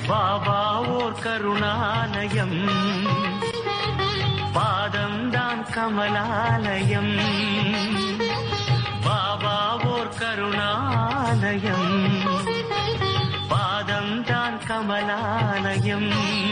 பாபா ஓர் கருணாலயம் பாதம்தான் கமலாலயம் பாபா ஓர் கருணாலயம் பாதம்தான் கமலாலயம்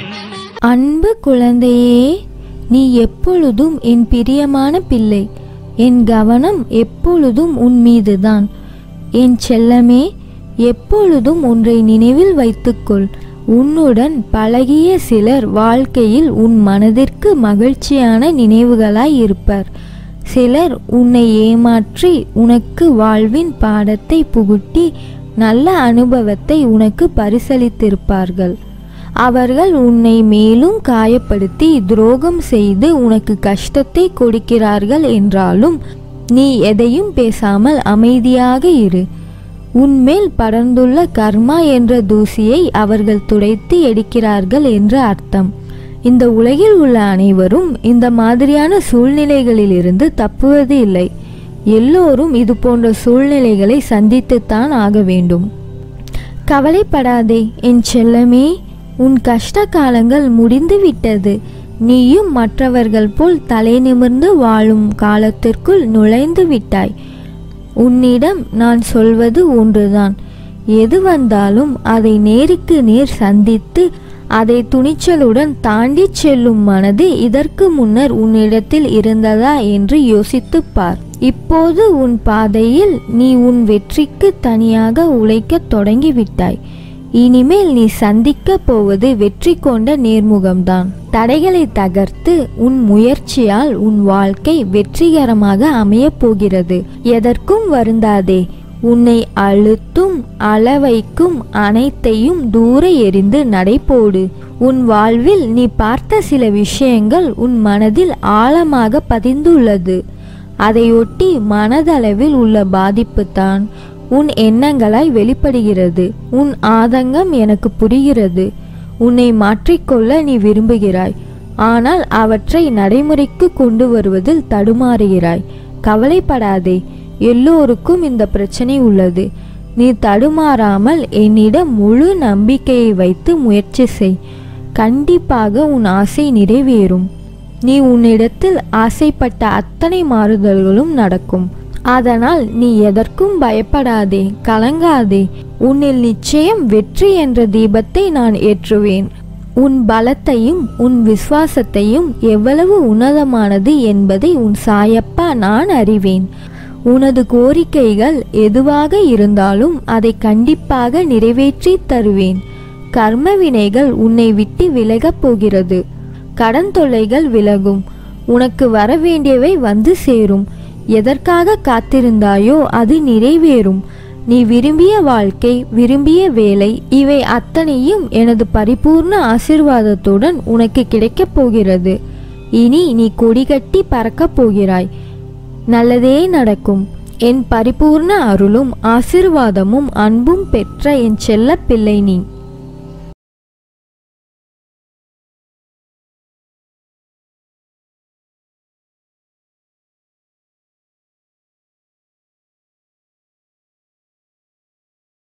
அன்பு குழந்தையே நீ எப்பொழுதும் என் பிரியமான பிள்ளை என் கவனம் எப்பொழுதும் உன் மீதுதான் என் செல்லமே எப்பொழுதும் ஒன்றை நினைவில் வைத்துக்கொள் உன்னுடன் பழகிய சிலர் வாழ்க்கையில் உன் மனதிற்கு மகிழ்ச்சியான நினைவுகளாய் இருப்பர் சிலர் உன்னை ஏமாற்றி உனக்கு வாழ்வின் பாடத்தை புகுட்டி நல்ல அனுபவத்தை உனக்கு பரிசளித்திருப்பார்கள் அவர்கள் உன்னை மேலும் காயப்படுத்தி துரோகம் செய்து உனக்கு கஷ்டத்தை கொடுக்கிறார்கள் என்றாலும் நீ எதையும் பேசாமல் அமைதியாக இரு உன்மேல் படர்ந்துள்ள கர்மா என்ற தூசியை அவர்கள் துடைத்து எடுக்கிறார்கள் என்று அர்த்தம் இந்த உலகில் உள்ள அனைவரும் இந்த மாதிரியான சூழ்நிலைகளிலிருந்து தப்புவது இல்லை எல்லோரும் இது போன்ற சூழ்நிலைகளை சந்தித்துத்தான் ஆக வேண்டும் கவலைப்படாதே என் செல்லமே உன் கஷ்ட காலங்கள் முடிந்து விட்டது நீயும் மற்றவர்கள் போல் தலை நிமிர்ந்து வாழும் காலத்திற்குள் நுழைந்து விட்டாய் உன்னிடம் நான் சொல்வது ஒன்றுதான் எது வந்தாலும் அதை நேருக்கு நேர் சந்தித்து அதை துணிச்சலுடன் தாண்டிச் செல்லும் மனது இதற்கு முன்னர் உன்னிடத்தில் இருந்ததா என்று யோசித்துப் பார் இப்போது உன் பாதையில் நீ உன் வெற்றிக்கு தனியாக உழைக்கத் தொடங்கிவிட்டாய் இனிமேல் நீ சந்திக்கப் போவது வெற்றி கொண்ட நேர்முகம்தான் தடைகளை தகர்த்து உன் முயற்சியால் உன் வாழ்க்கை வெற்றிகரமாக அமையப் போகிறது எதற்கும் வருந்தாதே உன்னை அழுத்தும் அளவைக்கும் அனைத்தையும் தூர எறிந்து நடைபோடு உன் வாழ்வில் நீ பார்த்த சில விஷயங்கள் உன் மனதில் ஆழமாக பதிந்துள்ளது அதையொட்டி மனதளவில் உள்ள பாதிப்புதான் உன் எண்ணங்களாய் வெளிப்படுகிறது உன் ஆதங்கம் எனக்கு புரிகிறது உன்னை மாற்றிக்கொள்ள நீ விரும்புகிறாய் ஆனால் அவற்றை நடைமுறைக்கு கொண்டு வருவதில் தடுமாறுகிறாய் கவலைப்படாதே எல்லோருக்கும் இந்த பிரச்சனை உள்ளது நீ தடுமாறாமல் என்னிடம் முழு நம்பிக்கையை வைத்து முயற்சி செய் கண்டிப்பாக உன் ஆசை நிறைவேறும் நீ உன்னிடத்தில் ஆசைப்பட்ட அத்தனை மாறுதல்களும் நடக்கும் அதனால் நீ எதற்கும் பயப்படாதே கலங்காதே உன்னில் நிச்சயம் வெற்றி என்ற தீபத்தை நான் ஏற்றுவேன் உன் பலத்தையும் உன் விசுவாசத்தையும் எவ்வளவு உன்னதமானது என்பதை உன் சாயப்பா நான் அறிவேன் உனது கோரிக்கைகள் எதுவாக இருந்தாலும் அதை கண்டிப்பாக நிறைவேற்றி தருவேன் கர்ம வினைகள் உன்னை விட்டு விலகப் போகிறது கடன் தொல்லைகள் விலகும் உனக்கு வரவேண்டியவை வந்து சேரும் எதற்காக காத்திருந்தாயோ அது நிறைவேறும் நீ விரும்பிய வாழ்க்கை விரும்பிய வேலை இவை அத்தனையும் எனது பரிபூர்ண ஆசிர்வாதத்துடன் உனக்கு கிடைக்கப் போகிறது இனி நீ கொடிகட்டி பறக்கப் போகிறாய் நல்லதே நடக்கும் என் பரிபூர்ண அருளும் ஆசிர்வாதமும் அன்பும் பெற்ற என் செல்ல பிள்ளை நீ